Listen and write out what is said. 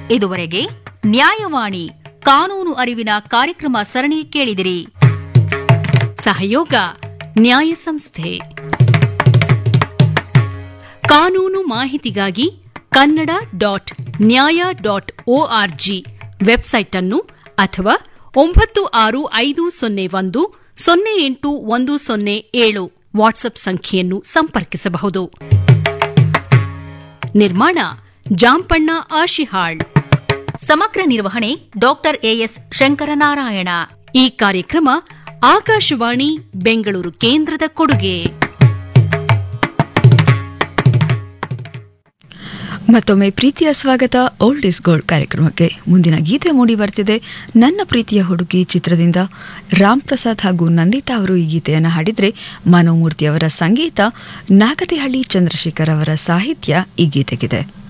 ಇದುವರೆಗೆ ನ್ಯಾಯವಾಣಿ ಕಾನೂನು ಅರಿವಿನ ಕಾರ್ಯಕ್ರಮ ಸರಣಿ ಕೇಳಿದಿರಿ ಸಹಯೋಗ ನ್ಯಾಯ ಸಂಸ್ಥೆ ಕಾನೂನು ಮಾಹಿತಿಗಾಗಿ Kannada dot Nyaya dot O R G website ಅನ್ನು ಅಥವಾ ಒಂಬತ್ತು ಆರು ಐದು ಸೊನ್ನೆ ಒಂದು ಸೊನ್ನೆ ಎಂಟು ಒಂದು ಸೊನ್ನೆ ಏಳು ವಾಟ್ಸ್ಆಪ್ ಸಂಖ್ಯೆಯನ್ನು ಸಂಪರ್ಕಿಸಬಹುದು ನಿರ್ಮಾಣ ಜಾಂಪಣ್ಣ ಆಶಿಹಾಳ್ ಸಮಗ್ರ ನಿರ್ವಹಣೆ ಡಾಕ್ಟರ್ ಎಎಸ್ ಶಂಕರನಾರಾಯಣ ಈ ಕಾರ್ಯಕ್ರಮ ಆಕಾಶವಾಣಿ ಬೆಂಗಳೂರು ಕೇಂದ್ರದ ಕೊಡುಗೆ ಮತ್ತೊಮ್ಮೆ ಪ್ರೀತಿಯ ಸ್ವಾಗತ ಓಲ್ಡ್ ಇಸ್ ಗೋಲ್ಡ್ ಕಾರ್ಯಕ್ರಮಕ್ಕೆ ಮುಂದಿನ ಗೀತೆ ಮೂಡಿ ಬರ್ತಿದೆ ನನ್ನ ಪ್ರೀತಿಯ ಹುಡುಗಿ ಚಿತ್ರದಿಂದ ರಾಮ್ ಪ್ರಸಾದ್ ಹಾಗೂ ನಂದಿತಾ ಅವರು ಈ ಗೀತೆಯನ್ನು ಹಾಡಿದ್ರೆ ಮನೋಮೂರ್ತಿ ಅವರ ಸಂಗೀತ ನಾಗತಿಹಳ್ಳಿ ಚಂದ್ರಶೇಖರ್ ಅವರ ಸಾಹಿತ್ಯ ಈ ಗೀತೆಗಿದೆ